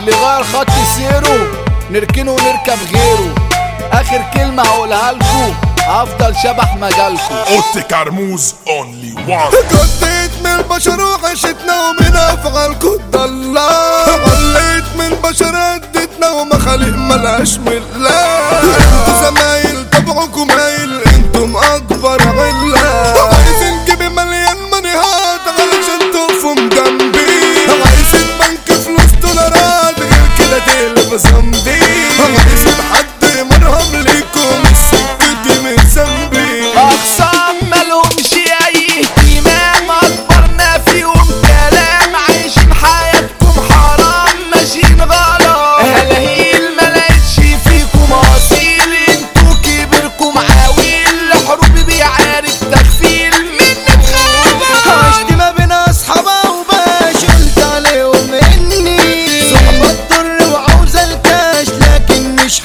اللي غير خط سيره نركنه ونركب غيره اخر كلمة هقولها لكم هفضل شبح مجالكم اوتي كرموز اونلي وان قضيت من البشر وعشتنا ومن افعالكم ضلا عليت من البشر اديتنا ومخالق ملهاش ملا انتوا زمايل طبعكم مايل انتم اكبر علا عايزين جيبي مليان منيهات علشان تقفوا جنبي عايزين بنك فلوس دولارات غير كده تقلب ذنبي عايزين حد مرهم ليكم سكتي من ذنبي اقسام مالهمش اي اهتمام اكبرنا فيهم كلام عايشين حياتكم حرام ماشيين غلط هلاهيل ملقتش فيكم اصيل انتوا كبركم عويل حروب بيعارك تخفيل منك خابة عشت ما بين اصحابها وباش قلت عليهم اني صحبة تضر وعاوزة الكاش لكن مش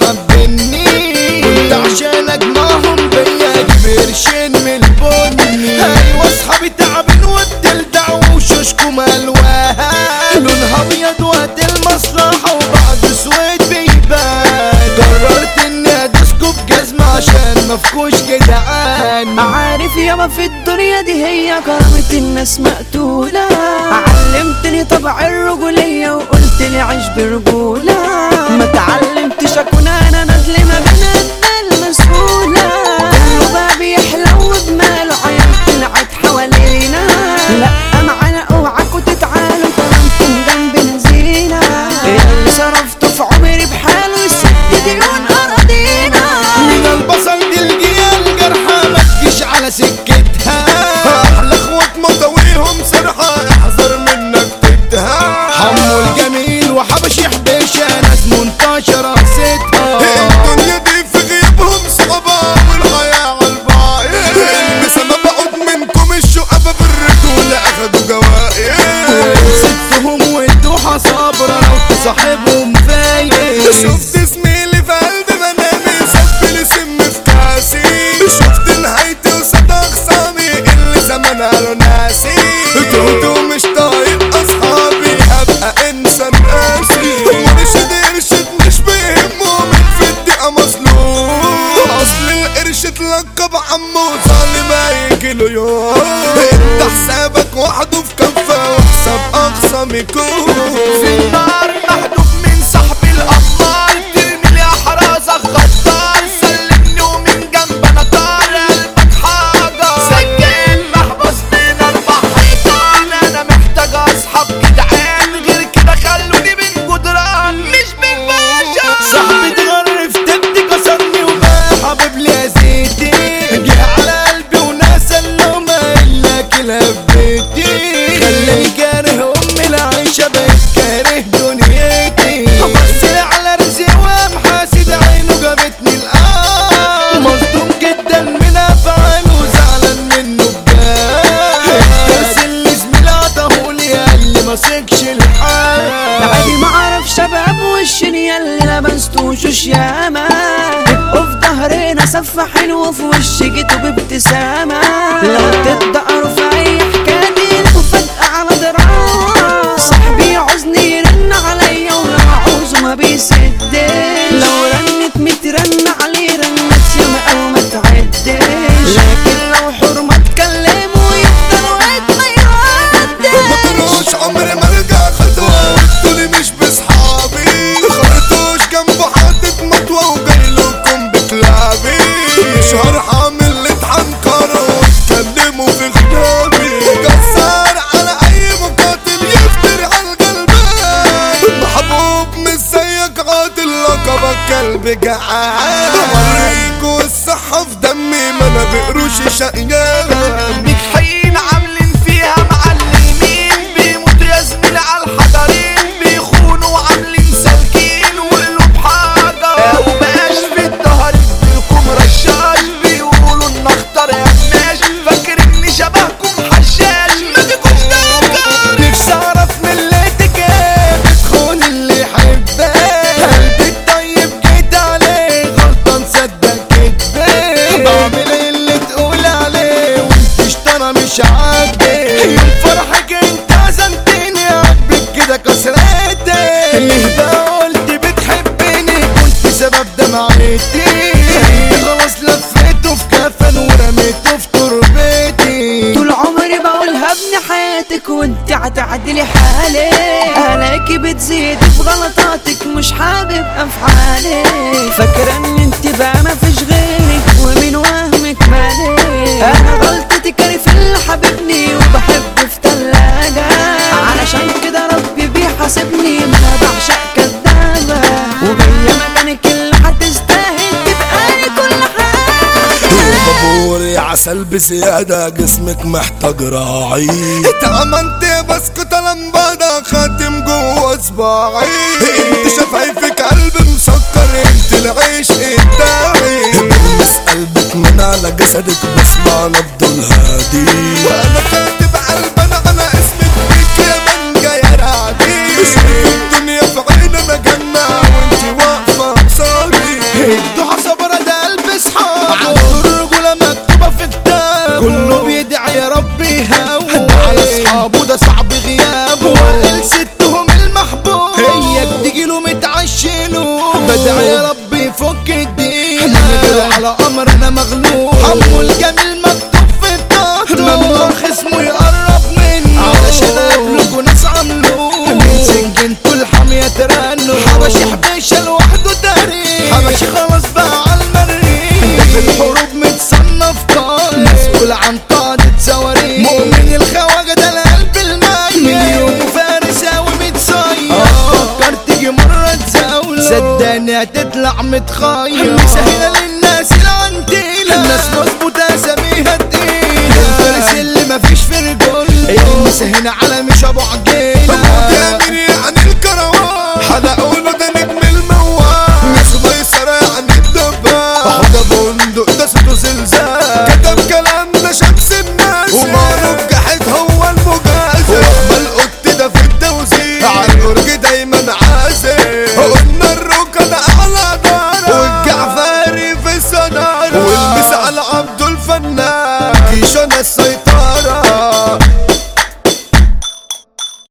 حابني كنت عشان اجمعهم بيا اجيب قرشين من البني ايوه اصحابي تعبين وبتلدع وشوشكم الواها لونها ابيض وقت المصلحة وبعد سويت بيبان قررت اني ادوسكوا بجزمة عشان مفكوش جدعان عارف يابا في الدنيا دي هي كرامة الناس مقتولة علمتني طبع الرجولية وقلت لي عيش برجولة ما تعلمتش اكون انا نازل ما بين الدنيا المسؤولة كله بقى بيحلو بماله عيال طلعت حوالينا لا معانا اوعكوا تتعالوا كلامكم جنبنا زينة اللي صرفته في عمري بحاله يسد ديون اراضينا من البصل دي الجيال جرحى ما تجيش على سكتها احلى اخوات مطويهم سرحة احذر منك تدها حمو الجميل وحبش يحبشها ناس منتشرة ستها الدنيا دي في غيابهم صعبة والحياة عالبايظ بسبب عود منكم الشقفة في الرجولة اخدوا جوائز ستهم وادوها صبرة لو تصاحبهم فايق شفت زميلي في قلب منامي سبلي سم في كاسي شفت نهايتي وصد اخصامي اللي زمان قالوا ناسي تهت ومش طايق اصحابي هبقى انسان قاسي مرشد يرشد مش بيهمه من في الدقيقة مظلوم اصل القرش اتلقب عمو ظالم هيجي له يوم انت حسابك وحده في كفة وحساب اقسم يكون في النار محدود من صاحب الأبطال ترمي لي أحرازك غدار سلمني ومن جنب أنا طار قلبك حجر سجان محبوس بين أربع حيطان أنا محتاج أصحاب جدعان غير كده خلوني من جدران مش من بشر صاحبي اتغرف تبدي كسرني وبقى حبيب لي يا زيتي جه على قلبي وناس اللومة الا كلها في بيتي خلاني كاره امي العيشة بقيت كاره دنيتي بص على رزقي ومحاسد عينه جابتني الآن مصدوم جدا من افعاله زعلان منه بجد الدرس اللي زميلي عطاهولي قال لي مسكش الحال عادي ما اعرف شباب والشنيا اللي لبستوش ياما تبقوا في ظهرنا سفاحين وفي وش جيتوا بابتسامة لو تتدقروا في اي حكاية تلقوا فجأة على دراعة صاحبي يعوزني يرن عليا ولو عاوزه ما بيسدش لو رنت مترن عليه رنت ياما او ما تعدش لكن لو حرمة تكلمه يفضل وقت ما يعدش مطروش عمري ما ارجع خطوة وانتوني مش بصحابي خرطوش جنبه حاطط مطوة وجاي لكم بكلابي مش هرحم اللي اتحنكروا واتكلموا في خطابي كسر على اي مقاتل يفتر على القلبان محبوب مش زيك عاطل لقبك كلب جعان اوريكوا الصحة في دمي ما انا بقروش شقيان نجحين عاملين فيها معلمين بيموتوا يا زميلي على الحضرين بيخونوا وعاملين سالكين وقلوب حجر ومبقاش في الظهر يديلكم رشاش بيقولوا ان اختار يا بناش فاكر اني شبهكم حشاش ما فيكوش نجار نفسي اعرف ملتك ايه بتخون اللي يحبك قلبي الطيب جيت عليه غلطان صدق كدبك بعمل اللي تقول عليه وانت اشترى مش عاجبك يوم فرحك انت عزمتني عاجبك كده كسرتك يهدى وانت هتعدلي حالي الاقي بتزيد في غلطاتك مش حابب افعالي فاكرة ان انت بقى مفيش غيرك ومن وهمك مالي انا غلطتي كان في اللي حبيبني وبحب في تلاجة علشان كده ربي بيحاسبني ما انا بعشق كدابة وجاية مكانك اللي هتستاهل تبقى لي كل حاجة بابور يا عسل بزيادة جسمك محتاج راعي اتأمنت بسكت لمبادة خاتم جوه صباعي انت شفايفك قلب مسكر انت العيش الداعي بلمس قلبك من على جسدك بسمع نبض الهادي وانا كاتب قلبنا على اسمك بيك يا منجا يا رعدي اسمك الدنيا في عيننا جنة وانت واقفة قصادي الضحى صبرة ده قلب صحابه عنده الرجولة مكتوبة في كتاب كله بيدعي يا رب يهون على اصحابه ده صعب غيابه وقال ستهم المحبوب هي بتجيله متعشنه بدعي يا رب يفك الدين من على امر انا مغلوب حمو الجميل مكتوب في بطاقته ممنوع خصمه يقرب مني علشان اقابله ناس عملوه من سجنته الحامية ترنه حبشي حبيشة لوحده تاريخ حبشي خلاص بقى على المريخ في الحروب متصنف قائد مسؤول عن قادة زواريخ مؤمن الخواجة ده القلب الميت مليون فارساوي متصيد فكر تيجي مرة تزاوله صدقني هتطلع متخير مسهلة للناس العنتيلة الناس مظبوطة اساميها تقيلة الفارس اللي مفيش في رجولة المسا هنا